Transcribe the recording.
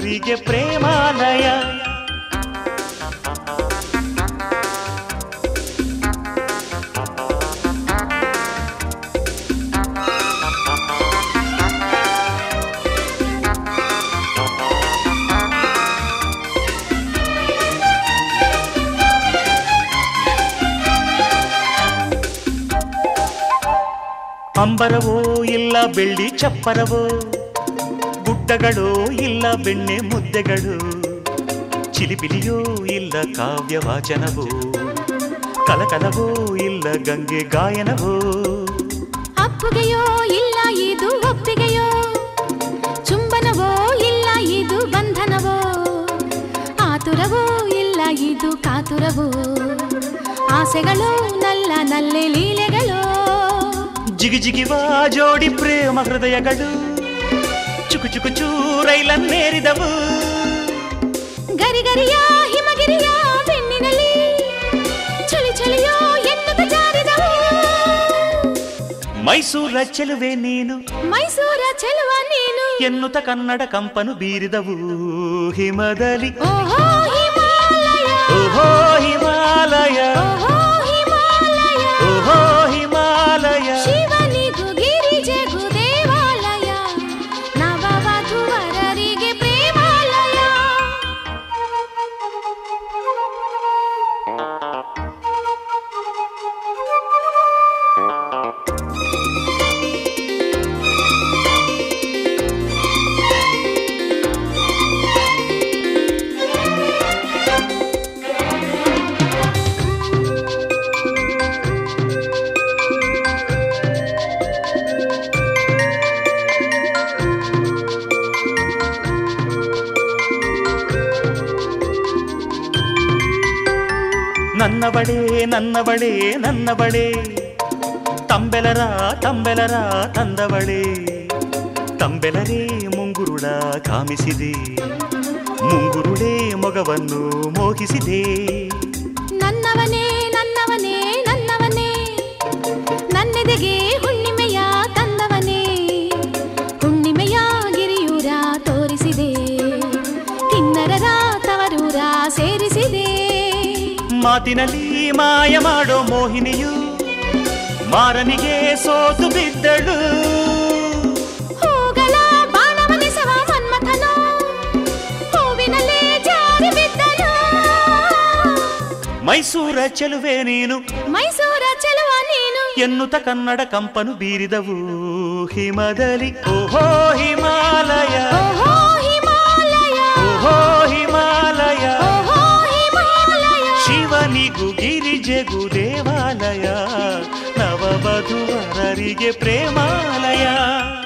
ವರರಿಗೆ ಪ್ರೇಮಾಲಯ ಅಂಬರವೋ ಇಲ್ಲ ಬೆಳ್ಳಿ ಚಪ್ಪರವೋ ಗುಡ್ಡಗಳೋ ಇಲ್ಲ ಬೆಣ್ಣೆ ಮುದ್ದೆಗಳು ಚಿಲಿಪಿಲಿಯೋ ಇಲ್ಲ ಕಾವ್ಯ ವಾಚನವೋ ಕಲಕಲವೋ ಇಲ್ಲ ಗಂಗೆ ಗಾಯನವೋ ಅಪ್ಪುಗೆಯೋ ಇಲ್ಲ ಇದು ಒಪ್ಪಿಗೆಯೋ ಚುಂಬನವೋ ಇಲ್ಲ ಇದು ಬಂಧನವೋ ಆತುರವೋ ಇಲ್ಲ ಇದು ಕಾತುರವೋ ಆಸೆಗಳು ನಲ್ಲ ನಲ್ಲೆ ಲೀಲೆಗಳು ಜಿಗಿ ಜಿಗಿವ ಜೋಡಿ ಪ್ರೇಮ ಹೃದಯಗಳು ಚುಕು ಚುಕು ಚೂರೈಲನ್ನೇರಿದವು ಗರಿಗರಿಯ ಹಿಮಗಿರಿಯ ಬೆನ್ನಿನಲ್ಲಿ ಚಳಿ ಚಳಿಯೋ ಎನ್ನುತ್ತ ಜಾರಿದವು ಮೈಸೂರ ಚೆಲುವೆ ನೀನು ಮೈಸೂರ ಚೆಲುವ ನೀನು ಎನ್ನುತ್ತ ಕನ್ನಡ ಕಂಪನು ಬೀರಿದವು ಹಿಮದಲ್ಲಿ ಓಹೋ ಹಿಮಾಲಯ ಓಹೋ ಹಿಮಾಲಯ ಓಹೋ ಹಿಮಾಲಯ ಓಹೋ ಹಿಮಾಲಯ ಶಿವನಿಗೂ ಗಿರಿಜೆಗೂ ದೇವಾಲಯ ನವವಧುವರರಿಗೆ ಪ್ರೇಮಾಲಯ ನನ್ನವಳೇ ನನ್ನವಳೇ ನನ್ನವಳೇ ತಂಬೆಲರ ತಂಬೆಲರ ತಂದವಳೇ ತಂಬೆಲರೇ ಮುಂಗುರುಳ ಕಾಮಿಸಿದೆ ಮುಂಗುರುಳೇ ಮೊಗವನ್ನು ಮೋಹಿಸಿದೆ ನನ್ನವನೇ ನನ್ನವನೇ ನನ್ನವನೇ ನನ್ನೆದೆಗೆ ಹುಣ್ಣಿಮೆಯ ತಂದವನೇ ಹುಣ್ಣಿಮೆಯ ಗಿರಿಯೂರ ತೋರಿಸಿದೆ ಕಿನ್ನರರ ತವರೂರ ಸೇರಿಸಿದೆ ಮಾತಿನಲ್ಲಿ ಮಾಯ ಮಾಡೋ ಮೋಹಿನಿಯು ಮಾರನಿಗೆ ಸೋತು ಬಿದ್ದಳು ಹೂಗಳ ಬಾಣವನಿಸವ ಮನ್ಮಥನು ಹೂವಿನಲ್ಲೇ ಜಾರಿ ಬಿದ್ದನು ಮೈಸೂರ ಚೆಲುವೆ ನೀನು ಮೈಸೂರ ಚೆಲುವ ನೀನು ಎನ್ನುತ್ತ ಕನ್ನಡ ಕಂಪನು ಬೀರಿದವು ಹಿಮದಲ್ಲಿ ಓಹೋ ಹಿಮಾಲಯ ಓಹೋ ಹಿಮಾಲಯ ಓಹೋ ಹಿಮಾಲಯ ಓಹೋ ಹಿಮಾಲಯ ಶಿವನಿಗೂ ಗಿರಿಜೆಗೂ ದೇವಾಲಯ ನವವಧುವರರಿಗೆ ಪ್ರೇಮಾಲಯ